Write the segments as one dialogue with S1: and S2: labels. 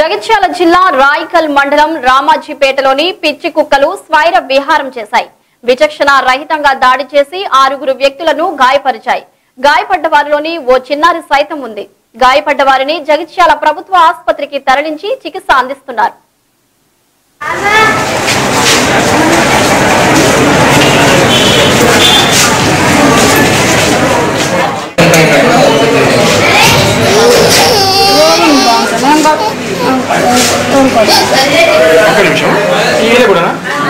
S1: జగిత్యాల జిల్లా రాయికల్ మండలం రామాజీపేటలోని పిచ్చి కుక్కలు స్వైర విహారం చేశాయి విచక్షణ రహితంగా దాడి చేసి ఆరుగురు వ్యక్తులను గాయపరిచాయి గాయపడ్డ వారిలోని ఓ చిన్నారి సైతం ఉంది గాయపడ్డ వారిని జగిత్యాల ప్రభుత్వ ఆసుపత్రికి తరలించి చికిత్స అందిస్తున్నారు
S2: ఒక్క నిమిషం ఇది కూడా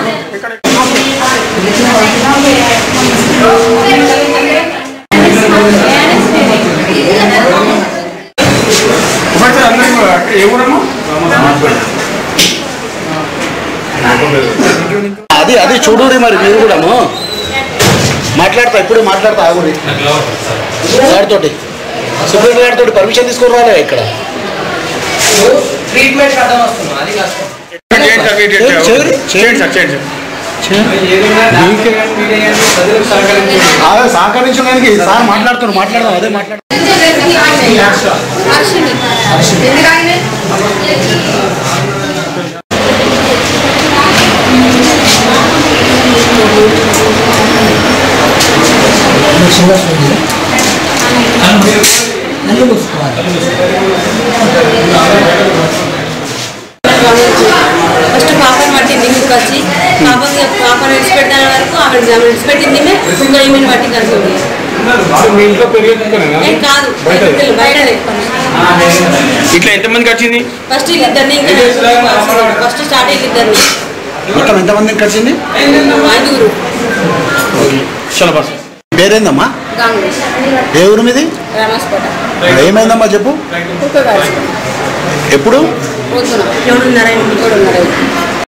S2: ఒకసారి అందరూ ఏ ఊరమ్మా
S3: అది అది చూడురి మరి మీరు కూడాను మాట్లాడతా ఇప్పుడు మాట్లాడతా ఆగురి గారితోటి సుప్రీం గారితో పర్మిషన్ తీసుకొని రాలే ఇక్కడ
S4: ట్రీట్మెంట్ అర్థం వస్తుంది అది కష్టం
S2: చేయండి సార్ వెయిట్ చేయండి
S3: చేయండి,
S2: చేయండి సార్ చేయండి
S4: ఏదైనా దానికే కానీ మీడియా కానీ ప్రజలకు సహకరించండి
S3: అదే సహకరించడానికి సార్ మాట్లాడుతున్నారు మాట్లాడదాం అదే మాట్లాడు
S5: ఫస్ట్ పాపని పట్టింది ఇంటికి వచ్చి పాపకి పాపను విడిచిపెట్టిన వరకు ఆమె ఆమె విడిచిపెట్టింది ఇంకా ఈమెను పట్టింది అనుకోండి
S2: మీ ఇంట్లో పెరిగేట్టుకున్నా
S5: ఏం కాదు బయట బయటనే
S2: ఇట్లా ఎంతమందికి వచ్చింది
S5: ఫస్ట్ వీళ్ళిద్దరిని ఫస్ట్ స్టార్ట్ వీళ్ళిద్దరిని
S3: మొత్తం ఎంతమందికి వచ్చింది
S5: ఐదుగురు
S2: చలో బస్
S3: పేరేందమ్మా
S5: గాంగు
S3: ఏ ఊరు మీది
S5: రామాస్పేట
S3: ఏమైందమ్మా చెప్పు
S5: కుక్క కాల్చి
S3: ఎప్పుడు
S5: పోతున్నా ఏడున్నర ఎనిమిది కూడా